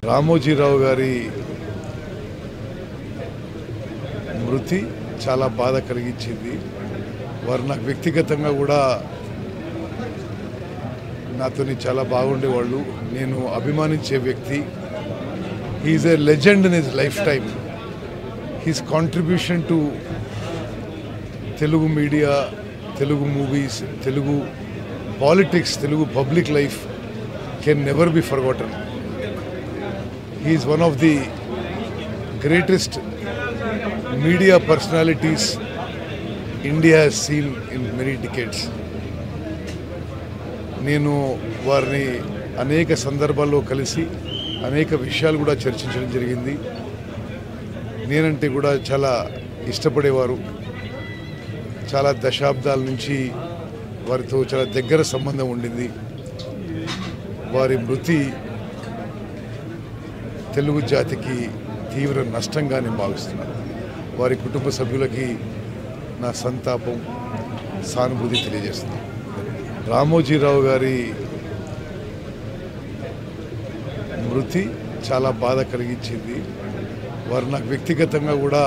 రామోజీరావు గారి మృతి చాలా బాధ కలిగించింది వారు నాకు వ్యక్తిగతంగా కూడా నాతోని చాలా బాగుండేవాళ్ళు నేను అభిమానించే వ్యక్తి he's a legend in his lifetime his contribution to Telugu media Telugu movies Telugu politics Telugu public life can never be forgotten he's one of the greatest media personalities India seen in many decades నేను వారిని అనేక సందర్భాల్లో కలిసి అనేక విషయాలు కూడా చర్చించడం జరిగింది నేనంటే కూడా చాలా ఇష్టపడేవారు చాలా దశాబ్దాల నుంచి వారితో చాలా దగ్గర సంబంధం ఉండింది వారి మృతి తెలుగు జాతికి తీవ్ర నష్టంగా నేను భావిస్తున్నాను వారి కుటుంబ సభ్యులకి నా సంతాపం సానుభూతి తెలియజేస్తున్నాను రామోజీరావు గారి మృతి చాలా బాధ కలిగించింది వారు నాకు వ్యక్తిగతంగా కూడా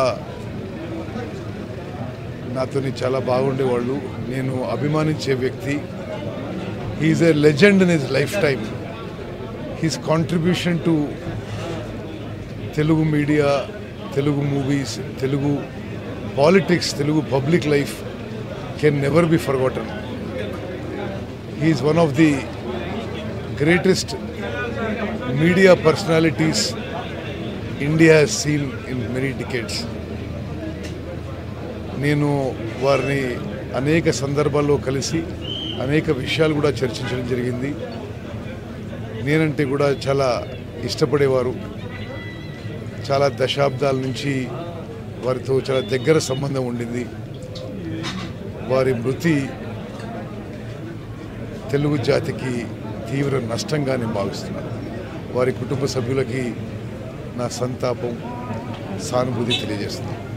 నాతోని చాలా బాగుండేవాళ్ళు నేను అభిమానించే వ్యక్తి he's a legend in his lifetime his contribution to Telugu media Telugu movies Telugu politics Telugu public life can never be forgotten he's one of the greatest media personalities India seen in many decades నేను వారిని అనేక సందర్భాల్లో కలిసి అనేక విషయాలు కూడా చర్చించడం జరిగింది నేనంటే కూడా చాలా ఇష్టపడేవారు చాలా దశాబ్దాల నుంచి వారితో చాలా దగ్గర సంబంధం ఉండింది వారి మృతి తెలుగు జాతికి తీవ్ర నష్టంగా నేను భావిస్తున్నాను వారి కుటుంబ సభ్యులకి నా సంతాపం సానుభూతి తెలియజేస్తున్నాను